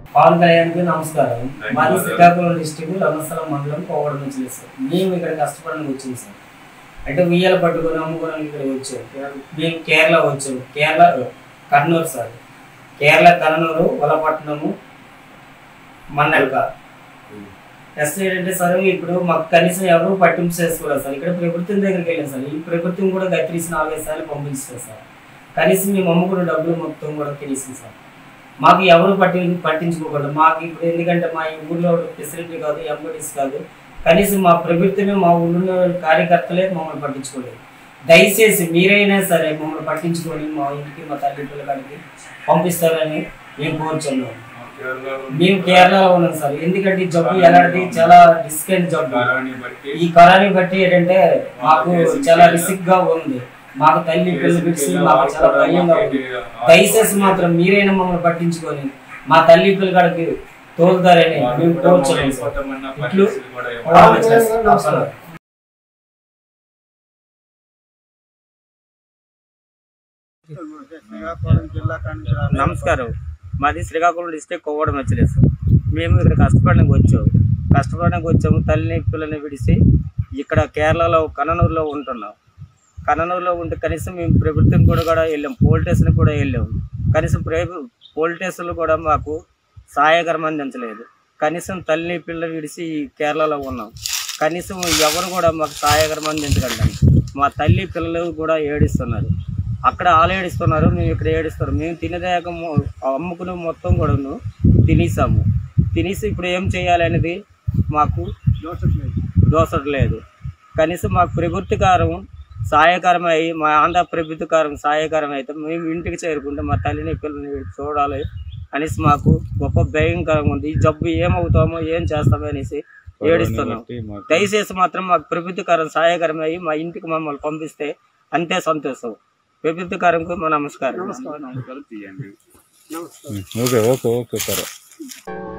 పవన్ కళ్యాణ్కి నమస్కారం మాది శ్రీకాకుళం డిస్టిక్ రంగస్థలం మండలం కోవడ నుంచి లేదు సార్ మేము ఇక్కడ కష్టపడడానికి వచ్చింది సార్ అంటే ఉయ్యాల పట్టుకొని అమ్ముకోవడానికి ఇక్కడ వచ్చాం మేము కేరళ వచ్చాం కేరళ కర్నూలు సార్ కేరళ కర్నూలు వలపట్నము మన్నెలక ఎస్ ఏంటంటే సార్ ఇప్పుడు మాకు కనీసం ఎవరు పట్టింపు చేసుకోలేదు సార్ ఇక్కడ ప్రభుత్వం దగ్గరికి వెళ్ళాం సార్ ఈ ప్రభుత్వం కూడా గట్టిసి నాలుగైదు సార్లు పంపించారు సార్ కనీసం మేము అమ్ముకున్న డబ్బులు మొత్తం కూడా తినేసింది సార్ మాకు ఎవరు పట్టి పట్టించుకోకూడదు మాకు ఇప్పుడు ఎందుకంటే మా ఈ ఊర్లో ఫెసిలిటీ కాదు ఎంబడీస్ కాదు కనీసం మా ప్రభుత్వమే మా ఊళ్ళో కార్యకర్తలే మమ్మల్ని పట్టించుకోలేదు దయచేసి మీరైనా సరే మమ్మల్ని పట్టించుకొని మా ఇంటికి మా తల్లిదండ్రుల కాడికి పంపిస్తారని మేము కోరుచున్నాం మేము కేరళలో ఉన్నాం సార్ ఎందుకంటే ఈ జబ్బు ఎలాంటిది చాలా డిస్కెంట్ జబ్బు ఈ కరోనా బట్టి ఏంటంటే మాకు చాలా రిసిక్ గా ఉంది మాకు తల్లి పిల్లలు పిలిచి మాకు చాలా భయంగా ఉంది దయచేసి మాత్రం మీరైనా మమ్మల్ని పట్టించుకొని మా తల్లి పిల్లగాడికి తోలుతారని మేము కోరుచున్నాం సార్ ఇట్లు అవసరం. శ్రీకాకుళం జిల్లా కాంగ్రెస్ నమస్కారం మాది శ్రీకాకుళం డిస్ట్రిక్ట్ కొవ్వడం వచ్చలేదు మేము ఇక్కడ కష్టపడడానికి వచ్చాము కష్టపడడానికి వచ్చాము తల్లిని పిల్లని విడిచి ఇక్కడ కేరళలో కన్ననూరులో ఉంటున్నాం కన్ననూరులో ఉంటే కనీసం మేము ప్రభుత్వం కూడా కూడా వెళ్ళాం పోలీస్ స్టేషన్ కూడా వెళ్ళాము కనీసం ప్రైవేట్ పోలీస్ స్టేషన్లు కూడా మాకు సహాయకరం అందించలేదు కనీసం తల్లిని పిల్లని విడిచి ఈ కేరళలో ఉన్నాం కనీసం ఎవరు కూడా మాకు సహాయకరం అందించకండి మా తల్లి పిల్లలు కూడా ఏడిస్తున్నారు అక్కడ వాళ్ళు ఏడుస్తున్నారు మేము ఇక్కడ ఏడుస్తున్నాం మేము తినేదాక మొ- అమ్ముకుని మొత్తం కూడాను తినేసాము తినేసి ఇప్పుడు ఏం చేయాలి అనేది మాకు దోసట్లేదు కనీసం మాకు ప్రభుత్వకారం సహాయకరమై మా ఆంధ్ర ప్రభుత్వకారం సహాయకరం అయితే మేము ఇంటికి చేరుకుంటే మా తల్లిని పిల్లల్ని చూడాలి అనేసి మాకు గొప్ప భయంకరంగా ఉంది ఈ జబ్బు ఏమవుతామో ఏం చేస్తామో అనేసి ఏడుస్తున్నాం దయచేసి మాత్రం మాకు ప్రభుత్వకారం సహాయకరమై మా ఇంటికి మమ్మల్ని పంపిస్తే అంతే సంతోషం ప్రభుత్వకారంకు మా నమస్కారం ఓకే ఓకే ఓకే సరే